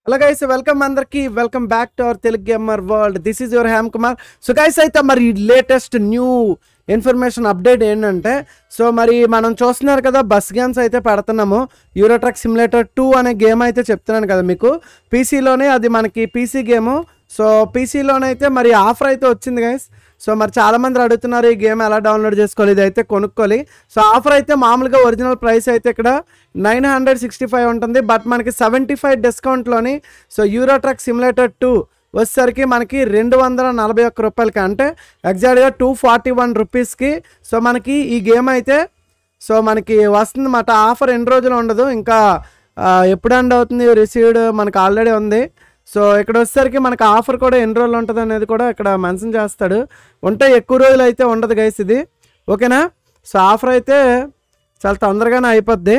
hello guys welcome అందరికి welcome back to our Telugu gamer world this is your హ్యామ్ Kumar so guys అయితే మరి latest new information update ఏంటంటే so మరి మనం చూస్తున్నారు కదా బస్ గేమ్స్ అయితే పెడుతున్నాము యూరో ట్రక్ సిమ్యులేటర్ టూ అనే గేమ్ అయితే చెప్తున్నాను కదా మీకు పీసీలోనే అది మనకి పీసీ గేమ్ సో పీసీలోనైతే మరి ఆఫర్ అయితే వచ్చింది గైస్ సో మరి చాలా మంది అడుగుతున్నారు ఈ గేమ్ ఎలా డౌన్లోడ్ చేసుకోవాలి ఇది అయితే కొనుక్కోవాలి సో ఆఫర్ అయితే మామూలుగా ఒరిజినల్ ప్రైస్ అయితే ఇక్కడ నైన్ హండ్రెడ్ సిక్స్టీ ఫైవ్ ఉంటుంది బట్ మనకి సెవెంటీ ఫైవ్ డిస్కౌంట్లోని so Euro truck simulator two వచ్చేసరికి మనకి రెండు వందల నలభై ఒక్క రూపాయలకి అంటే ఎగ్జాక్ట్గా టూ ఫార్టీ వన్ రూపీస్కి సో మనకి ఈ గేమ్ అయితే సో మనకి వస్తుంది మాట ఆఫర్ ఎన్ని రోజులు ఉండదు ఇంకా ఆ, ఎప్పుడు ఎండ్ అవుతుంది రిసీవ్డ్ మనకి ఆల్రెడీ ఉంది సో ఇక్కడ వచ్చేసరికి మనకి ఆఫర్ కూడా ఎన్ని రోజులు ఉంటుంది అనేది కూడా ఇక్కడ మెన్షన్ చేస్తాడు ఉంటే ఎక్కువ రోజులు అయితే ఉండదు గైస్ ఇది ఓకేనా సో ఆఫర్ అయితే చాలా తొందరగానే అయిపోద్ది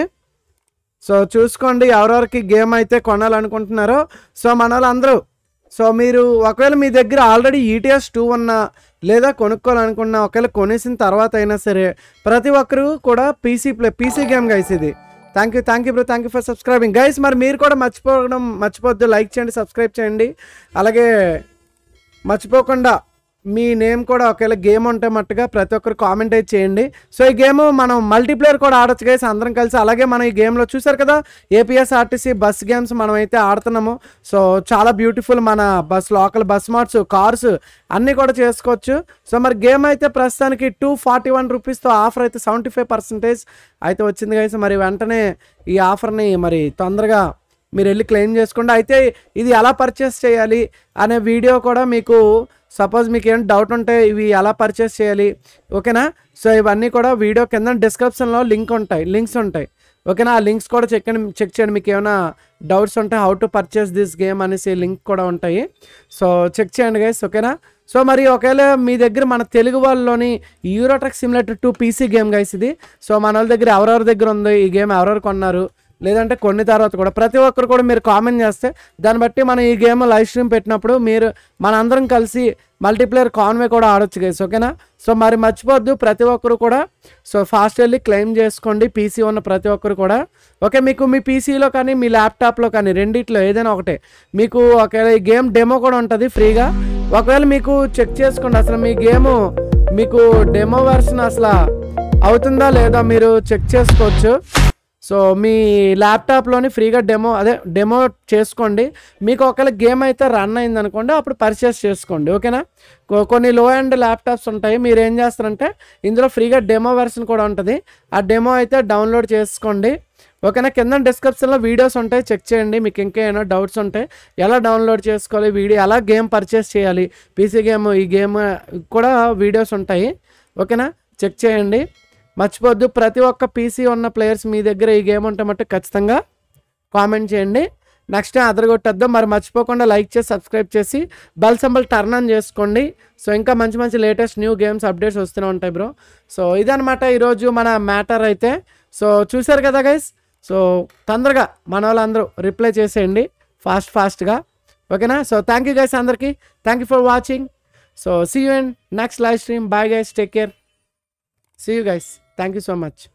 సో చూసుకోండి ఎవరెవరికి గేమ్ అయితే కొనాలనుకుంటున్నారో సో మన వాళ్ళందరూ సో మీరు ఒకవేళ మీ దగ్గర ఆల్రెడీ ఈటీఎస్ టూ ఉన్నా లేదా కొనుక్కోవాలనుకున్నా ఒకవేళ కొనేసిన తర్వాత అయినా సరే ప్రతి ఒక్కరు కూడా PC play PC game guys ఇది thank you thank you bro thank you for subscribing guys మరి మీరు కూడా మర్చిపోవడం మర్చిపోద్దు లైక్ చేయండి సబ్స్క్రైబ్ చేయండి అలాగే మర్చిపోకుండా మీ నేమ్ కూడా ఒకవేళ గేమ్ ఉంటే మట్టుగా ప్రతి ఒక్కరు కామెంట్ అయితే చేయండి సో ఈ గేమ్ మనం మల్టీప్లేయర్ కూడా ఆడొచ్చు గైస్ అందరం కలిసి అలాగే మనం ఈ గేమ్లో చూసారు కదా ఏపీఎస్ ఆర్టీసీ బస్ గేమ్స్ మనం అయితే ఆడుతున్నాము సో చాలా బ్యూటిఫుల్ మన bus local bus mods cars అన్నీ కూడా చేసుకోవచ్చు సో మరి గేమ్ అయితే ప్రస్తుతానికి టూ ఫార్టీ వన్ రూపీస్తో ఆఫర్ అయితే సెవెంటీ ఫైవ్ పర్సెంటేజ్ అయితే వచ్చింది గైస్ మరి వెంటనే ఈ ఆఫర్ని మరి తొందరగా మీరు వెళ్ళి క్లెయిమ్ చేసుకోండి అయితే ఇది ఎలా పర్చేస్ చేయాలి అనే వీడియో కూడా మీకు సపోజ్ మీకు ఏం డౌట్ ఉంటే ఇవి ఎలా పర్చేస్ చేయాలి ఓకేనా సో ఇవన్నీ కూడా వీడియో కింద డిస్క్రిప్షన్లో లింక్ ఉంటాయి లింక్స్ ఉంటాయి ఓకేనా ఆ లింక్స్ కూడా చెక్ చెక్ చేయండి మీకు ఏమైనా డౌట్స్ ఉంటే how to purchase this game అనేసి లింక్ కూడా ఉంటాయి సో చెక్ చేయండి గైస్ ఓకేనా సో మరి ఒకవేళ మీ దగ్గర మన తెలుగు వాళ్ళలోని Euro truck simulator two PC game guys ఇది సో మన వాళ్ళ దగ్గర ఎవరెవరి దగ్గర ఉంది ఈ గేమ్ ఎవరెవరు కొన్నారు లేదంటే కొన్ని తర్వాత కూడా ప్రతి ఒక్కరు కూడా మీరు కామెంట్ చేస్తే దాన్ని బట్టి మనం ఈ గేమ్ లైవ్ స్ట్రీమ్ పెట్టినప్పుడు మీరు మనందరం కలిసి మల్టీప్లేయర్ కాన్వే కూడా ఆడొచ్చు గైస్ ఓకేనా సో మరి మర్చిపోద్దు ప్రతి ఒక్కరు కూడా సో ఫాస్ట్ వెళ్ళి క్లెయిమ్ చేసుకోండి పీసీ ఉన్న ప్రతి ఒక్కరు కూడా ఓకే మీకు మీ పీసీలో కానీ మీ ల్యాప్టాప్లో కానీ రెండిట్లో ఏదైనా ఒకటే మీకు ఒకవేళ ఈ గేమ్ డెమో కూడా ఉంటుంది ఫ్రీగా ఒకవేళ మీకు చెక్ చేసుకోండి అసలు మీ గేమ్ మీకు డెమో వెర్షన్ అసలు అవుతుందా లేదా మీరు చెక్ చేసుకోవచ్చు సో మీ ల్యాప్టాప్లోని ఫ్రీగా డెమో అదే డెమో చేసుకోండి మీకు ఒకవేళ గేమ్ అయితే రన్ అయింది అనుకోండి అప్పుడు పర్చేస్ చేసుకోండి ఓకేనా కొ- కొన్ని లో అండ్ ల్యాప్టాప్స్ ఉంటాయి మీరు ఏం చేస్తారంటే ఇందులో ఫ్రీగా డెమో వెర్షన్ కూడా ఉంటుంది ఆ డెమో అయితే డౌన్లోడ్ చేసుకోండి ఓకేనా కింద డిస్క్రిప్షన్లో వీడియోస్ ఉంటాయి చెక్ చేయండి మీకు ఇంకేమైనా డౌట్స్ ఉంటాయి ఎలా డౌన్లోడ్ చేసుకోవాలి వీడియో ఎలా గేమ్ పర్చేస్ చేయాలి పీసీ గేమ్ ఈ గేమ్ కూడా వీడియోస్ ఉంటాయి ఓకేనా చెక్ చేయండి మర్చిపోద్దు ప్రతి ఒక్క పీసీ ఉన్న ప్లేయర్స్ మీ దగ్గర ఈ గేమ్ ఉంటే మట్టు ఖచ్చితంగా కామెంట్ చేయండి నెక్స్ట్ టైం అదరగొట్టద్దాం మరి మర్చిపోకుండా లైక్ చేసి సబ్స్క్రైబ్ చేసి బెల్ సింబల్ టర్న్ ఆన్ చేసుకోండి సో ఇంకా మంచి మంచి లేటెస్ట్ న్యూ గేమ్స్ అప్డేట్స్ వస్తూనే ఉంటాయి బ్రో సో ఇదనమాట ఈరోజు మన మ్యాటర్ అయితే సో చూసారు కదా గైస్ సో తొందరగా మన వాళ్ళందరూ రిప్లై చేసేయండి ఫాస్ట్ ఫాస్ట్గా ఓకేనా సో థ్యాంక్ యూ గైస్ అందరికీ thank you for watching so see you and next live stream bye guys take care see you guys thank you so much